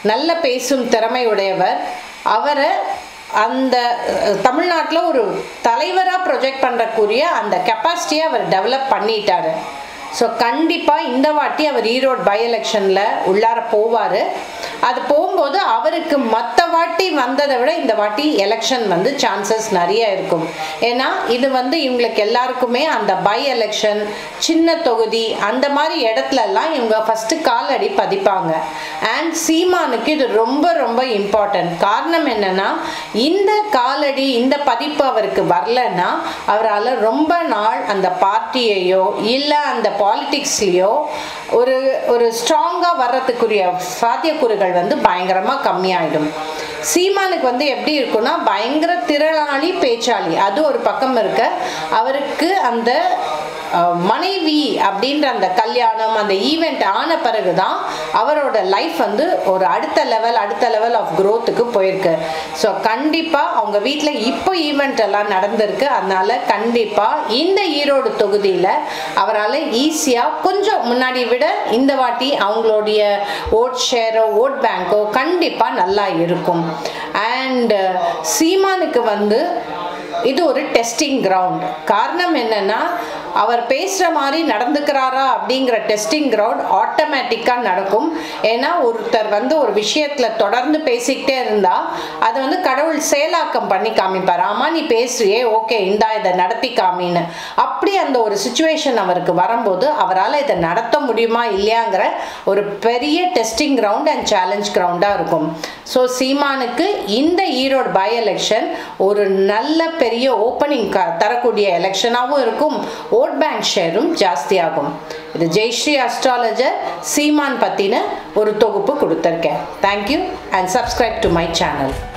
நல்ல பேசும் திறமை உடையவர் அவரை அந்த தமிழ்நாட்டில் ஒரு தலைவராக ப்ரொஜெக்ட் பண்ணுறக்கூடிய அந்த கெப்பாசிட்டியை அவர் டெவலப் பண்ணிட்டாரு ஸோ கண்டிப்பாக இந்த வாட்டி அவர் ஈரோடு பை எலெக்ஷனில் உள்ளார போவார் அது போகும்போது அவருக்கு மற்ற வாட்டி வந்ததை விட இந்த வாட்டி எலெக்ஷன் வந்து சான்சஸ் நிறைய இருக்கும் ஏன்னா இது வந்து இவங்களுக்கு எல்லாருக்குமே அந்த பை எலெக்ஷன் சின்ன தொகுதி அந்த மாதிரி இடத்துலலாம் இவங்க ஃபஸ்ட்டு காலடி பதிப்பாங்க அண்ட் சீமானுக்கு இது ரொம்ப ரொம்ப இம்பார்ட்டன்ட் காரணம் என்னன்னா இந்த காலடி இந்த பதிப்பு அவருக்கு வரலன்னா அவரால் ரொம்ப நாள் அந்த பார்ட்டியையோ இல்லை அந்த பாலிட்டிக்ஸ்லேயோ ஒரு ஒரு ஸ்ட்ராங்காக வர்றதுக்குரிய சாத்தியக்கூறுகள் வந்து பயங்கரமாக கம்மியாயிடும் சீமானுக்கு வந்து எப்படி இருக்குன்னா பயங்கர திறனாளி பேச்சாளி அது ஒரு பக்கம் இருக்க அவருக்கு அந்த அஹ், மனைவி அப்படின்ற அந்த கல்யாணம் அந்த ஈவெண்ட் ஆன பிறகு தான் அவரோட லைஃப் வந்து ஒரு அடுத்த லெவல் அடுத்த லெவல் ஆஃப் க்ரோத்துக்கு போயிருக்கு ஸோ கண்டிப்பாக அவங்க வீட்டில் இப்போ ஈவெண்ட் எல்லாம் நடந்திருக்கு அதனால கண்டிப்பாக இந்த ஈரோடு தொகுதியில் அவரால் ஈஸியாக கொஞ்சம் முன்னாடி விட இந்த வாட்டி அவங்களுடைய ஓட் ஷேரோ ஓட் பேங்கோ கண்டிப்பாக நல்லா இருக்கும் அண்ட் சீமானுக்கு வந்து இது ஒரு டெஸ்டிங் கிரவுண்ட் காரணம் என்னன்னா அவர் பேசுகிற மாதிரி நடந்துக்கிறாரா அப்படிங்கிற டெஸ்டிங் கிரவுண்ட் ஆட்டோமேட்டிக்காக நடக்கும் ஏன்னா ஒருத்தர் வந்து ஒரு விஷயத்தில் தொடர்ந்து பேசிக்கிட்டே இருந்தால் அதை வந்து கடவுள் செயலாக்கம் பண்ணி காமிப்பார் ஆமாம் நீ பேசுறியே ஓகே இந்தா இதை நடத்தி காமின்னு அப்படி அந்த ஒரு சுச்சுவேஷன் அவருக்கு வரும்போது அவரால் இதை நடத்த முடியுமா இல்லையாங்கிற ஒரு பெரிய டெஸ்டிங் கிரவுண்ட் அண்ட் சேலஞ்ச் கிரவுண்டாக இருக்கும் ஸோ சீமானுக்கு இந்த ஈரோடு பை எலெக்ஷன் ஒரு நல்ல பெரிய ஓப்பனிங் க தரக்கூடிய எலெக்ஷனாகவும் இருக்கும் ஓட் பேங்க் ஷேரும் ஜாஸ்தியாகும் இது ஜெய்ஸ்ரீ அஸ்ட்ராலஜர் சீமான் பற்றின ஒரு தொகுப்பு கொடுத்துருக்கேன் thank you and subscribe to my channel